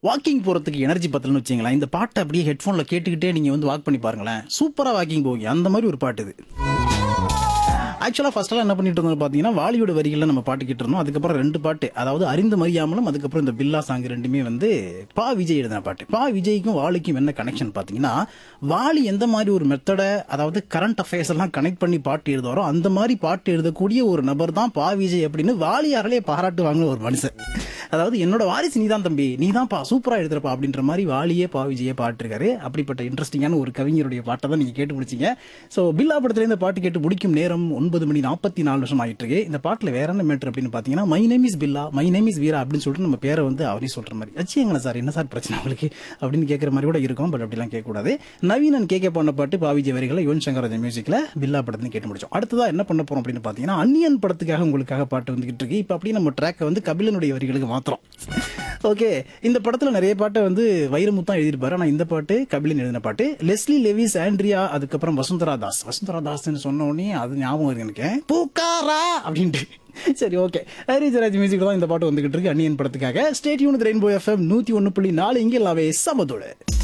walking போறதுக்கு energy பத்தலன்னு வச்சுங்களேன் இந்த பாட்டை அப்படியே ஹெட்ஃபோன்ல கேட்டுக்கிட்டே நீங்க வந்து வாக் பண்ணி பாருங்களேன் சூப்பரா வாக்கிங் போவீங்க அந்த மாதிரி ஒரு பாட்டு இது ஆக்சுவலாக ஃபர்ஸ்ட்லாம் என்ன பண்ணிட்டு இருந்தோம் பார்த்தீங்கன்னா வாலியோட வரிகளில் நம்ம பாட்டு கேட்டு இருந்தோம் அதுக்கப்புறம் ரெண்டு பாட்டு அதாவது அறிந்து மறியாமலும் அதுக்கப்புறம் இந்த பில்லா சாங் ரெண்டுமே வந்து பா விஜய் எழுதின பாட்டு பா விஜய்க்கும் வாலிக்கும் என்ன கனெக்ஷன் பார்த்தீங்கன்னா வாலி எந்த மாதிரி ஒரு மெத்தடை அதாவது கரண்ட் அஃபேர்ஸ் எல்லாம் கனெக்ட் பண்ணி பாட்டு எழுதுவாரோ அந்த மாதிரி பாட்டு எழுதக்கூடிய ஒரு நபர் தான் பா விஜய் அப்படின்னு வாலியார்களே பாராட்டுவாங்க ஒரு மனுஷன் அதாவது என்னோட வாரிசு நீ தான் தம்பி நீ தான் பா சூப்பரா எழுதுறப்பா அப்படின்ற மாதிரி வாலியே பா விஜயே பாட்டிருக்காரு அப்படிப்பட்ட இன்ட்ரெஸ்டிங்கான ஒரு கவிஞருடைய பாட்டை தான் நீங்க கேட்டு முடிச்சீங்க ஸோ பில்லா படத்துல இந்த பாட்டு கேட்டு முடிக்கும் நேரம் ஒன்பது மணி நாற்பத்தி நாலு வருஷம் ஆயிட்டு இருக்கு இந்த பாட்டுல வேற என்ன மேட்டர் அப்படின்னு பாத்தீங்கன்னா my name is Billa my name is Veera அப்படின்னு சொல்லிட்டு நம்ம பேரை வந்து அவரே சொல்ற மாதிரி வச்சுங்களேன் சார் என்ன சார் பிரச்சனை உங்களுக்கு அப்படின்னு கேட்கற மாதிரி கூட இருக்கும் பட் அப்படிலாம் கேட்கக்கூடாது நவீனன் கேட்க பண்ண பாட்டு பாவிஜி வரிகளை யுவன் சங்கர் ராஜா மியூசிக்ல பில்லா படத்துல கேட்டு முடிச்சோம் அடுத்ததா என்ன பண்ண போறோம் அப்படின்னு பாத்தீங்கன்னா அன்னியன் படத்துக்காக உங்களுக்காக பாட்டு வந்துகிட்டு இருக்கு இப்போ அப்படியே நம்ம ட்ராக்கை வந்து கபிலனுடைய வரிகளுக்கு மாத்திரம் ஓகே இந்த படத்துல நிறைய பாட்டை வந்து வைரமுத்தான் எழுதியிருப்பாரு ஆனா இந்த பாட்டு கபிலன் எழுதின பாட்டு லெஸ்லி லெவிஸ் ஆண்ட்ரியா அதுக்கப்புறம் வசுந்தரா தாஸ் வசுந்தரா தாஸ்ன்னு சொன்ன உடனே அது ஞாபகம் இருக்கு எனக்கு பூக்காரா அப்படின்ட்டு சரி ஓகே ஹரிஜராஜ் மியூசிக் தான் இந்த பாட்டு வந்துகிட்டு இருக்கு அன்னியன் படத்துக்காக ஸ்டேட் யூனிட் ரெயின்போ எஃப்எம் நூத்தி ஒன்னு புள்ளி நாலு இங்கே எல்லாவே சமதோடு